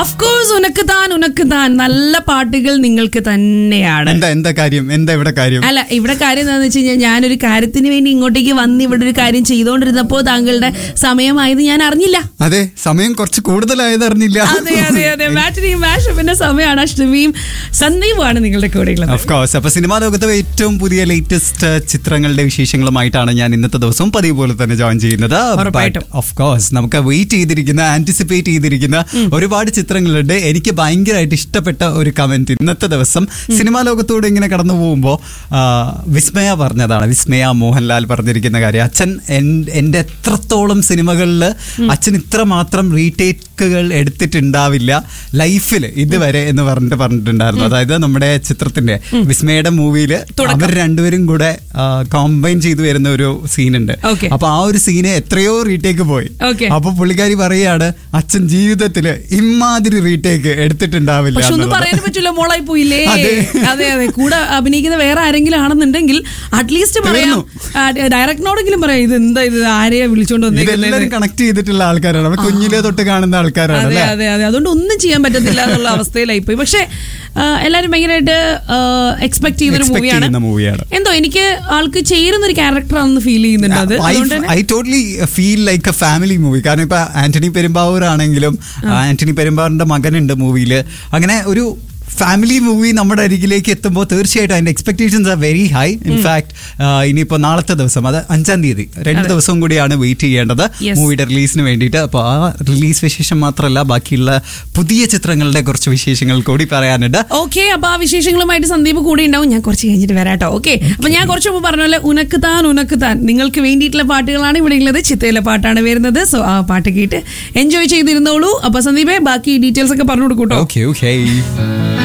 Of course ഉനക്ക് താൻ ഉനക്ക് താൻ നല്ല പാട്ടുകൾ നിങ്ങൾക്ക് തന്നെയാണ് എന്താ എന്താ കാര്യം എന്താ ഇവിടെ കാര്യം അല്ല ഇവിടെ കാര്യം എന്താണെന്ന് വെച്ച് കഴിഞ്ഞാൽ ഞാനൊരു കാര്യത്തിന് വേണ്ടി ഇങ്ങോട്ടേക്ക് വന്ന് ഇവിടെ ഒരു കാര്യം ചെയ്തുകൊണ്ടിരുന്നപ്പോൾ താങ്കളുടെ സമയമായത് ഞാൻ അറിഞ്ഞില്ല അതെ സമയം കുറച്ച് കൂടുതലായത് അറിഞ്ഞില്ല അതെ അതെ അതെ മാറ്റിനെയും മാഷപ്പിന്റെ സമയമാണ് അഷ്ടമിയും സന്ദീപുമാണ് നിങ്ങളുടെ കൂടെ ഉള്ളത് ഓഫ് കോഴ്സ് അപ്പൊ സിനിമാ ലോകത്തെ ഏറ്റവും പുതിയ ലേറ്റസ്റ്റ് ചിത്രങ്ങളുടെ വിശേഷങ്ങളുമായിട്ടാണ് ഞാൻ ഇന്നത്തെ ദിവസവും പതിവ് പോലെ തന്നെ ജോയിൻ ചെയ്യുന്നത് ഉറപ്പായിട്ടും. ഓഫ് കോഴ്സ് നമുക്ക് വെയിറ്റ് ചെയ്തിരിക്കുന്ന ആന്റിസിപ്പേറ്റ് ചെയ്തിരിക്കുന്ന ഒരുപാട് ചിത്രങ്ങളുണ്ട് എനിക്ക് ഭയങ്കരമായിട്ട് ഇഷ്ടപ്പെട്ട ഒരു കമന്റ് ഇന്നത്തെ ദിവസം സിനിമാ ലോകത്തോട് ഇങ്ങനെ കടന്നു പോകുമ്പോൾ വിസ്മയ പറഞ്ഞതാണ് വിസ്മയ മോഹൻലാൽ പറഞ്ഞിരിക്കുന്ന കാര്യം അച്ഛൻ എൻ- എൻ്റെ എത്രത്തോളം സിനിമകളിൽ അച്ഛൻ ഇത്രമാത്രം റീടേക്കുകൾ എടുത്തിട്ടുണ്ടാവില്ല ലൈഫിൽ ഇതുവരെ എന്ന് പറഞ്ഞിട്ട് പറഞ്ഞിട്ടുണ്ടായിരുന്നു അതായത് നമ്മുടെ ചിത്രത്തിന്റെ വിസ്മയുടെ മൂവിയിൽ അവർ രണ്ടുപേരും കൂടെ കോമ്പൈൻ ചെയ്തു വരുന്ന ഒരു സീനുണ്ട് Okay. അപ്പൊ ആ ഒരു സീന് എത്രയോ റീടേക്ക് പോയി Okay. അപ്പൊ പുള്ളിക്കാരി പറയാണ് അച്ഛൻ ജീവിതത്തില് ഇമാതിരി റീടേക്ക് എടുത്തിട്ടുണ്ടാവില്ല പക്ഷെ ഒന്നും എന്നുള്ളത്. പറയാൻ പറ്റില്ല മോളായി പോയില്ലേ അതെ. അതെ അതെ കൂടെ അഭിനയിക്കുന്ന വേറെ ആരെങ്കിലും ആണെന്നുണ്ടെങ്കിൽ അറ്റ്ലീസ്റ്റ് പറയാം ഡയറക്ടറിനോടെങ്കിലും പറയാം ഇത് എന്താ ഇത് ആരെയാ വിളിച്ചോണ്ട് വന്നേക്കുന്നത് ഇതെല്ലാരും കണക്ട് ചെയ്തിട്ടുള്ള ആൾക്കാരാണ് നമ്മൾ കുഞ്ഞിലെ തൊട്ട് കാണുന്ന ആൾക്കാരാണ് അതെ അല്ലേ അതെ അതെ അതുകൊണ്ട് ഒന്നും ചെയ്യാൻ പറ്റത്തില്ല എന്നുള്ള അവസ്ഥയിലായി പോയി പക്ഷെ ആ, എല്ലാരും ഭയങ്കരമായിട്ട് എക്സ്പെക്ട് ചെയ്തൊരു Expect മൂവിയാണ് ചെയ്യുന്ന മൂവിയാണ് എന്തോ എനിക്ക് ആൾക്ക് ചേരുന്ന ഒരു ക്യാരക്ടറാണെന്ന് ഫീൽ ചെയ്യുന്നുണ്ട് അത് അതുകൊണ്ട് തന്നെ I totally feel like a family movie കാരണം ഇപ്പൊ ആന്റണി പെരുമ്പാവൂർ ആണെങ്കിലും ആന്റണി പെരുമ്പാവൂരിന്റെ മകനുണ്ട് മൂവിയിൽ അങ്ങനെ ഒരു ഫാമിലി മൂവി നമ്മുടെ അരികിലേക്ക് എത്തുമ്പോൾ തീർച്ചയായിട്ടും അതിന്റെ expectations are very high in fact ഇനിയിപ്പോ നാളത്തെ ദിവസം അത് അഞ്ചാം തീയതി രണ്ട് ദിവസവും കൂടിയാണ് വെയിറ്റ് ചെയ്യേണ്ടത് Yes. മൂവിയുടെ റിലീസിന് വേണ്ടിയിട്ട് അപ്പോൾ ആ റിലീസ് വിശേഷം മാത്രമല്ല ബാക്കിയുള്ള പുതിയ ചിത്രങ്ങളുടെ കുറച്ച് വിശേഷങ്ങൾ കൂടി പറയാനുണ്ട് ഓക്കെ അപ്പൊ ആ വിശേഷങ്ങളുമായിട്ട് സന്ദീപ് കൂടെ ഉണ്ടാവും ഞാൻ കുറച്ച് കഴിഞ്ഞിട്ട് വരാട്ടോ ഓക്കെ അപ്പൊ ഞാൻ കുറച്ച് മുമ്പ് പറഞ്ഞ പോലെ ഉനക്ക് താൻ ഉനക്ക് താൻ നിങ്ങൾക്ക് വേണ്ടിയിട്ടുള്ള പാട്ടുകളാണ് ഇവിടെ ഉള്ളത് ചിത്തയിലെ പാട്ടാണ് വരുന്നത് സോ ആ പാട്ട് കേട്ട് എൻജോയ് ചെയ്തിരുന്നോളൂ അപ്പൊ സന്ദീപേ ബാക്കി ഡീറ്റെയിൽസ് ഒക്കെ പറഞ്ഞു കൊടുക്കൂട്ടോ ഓക്കെ ഓക്കെ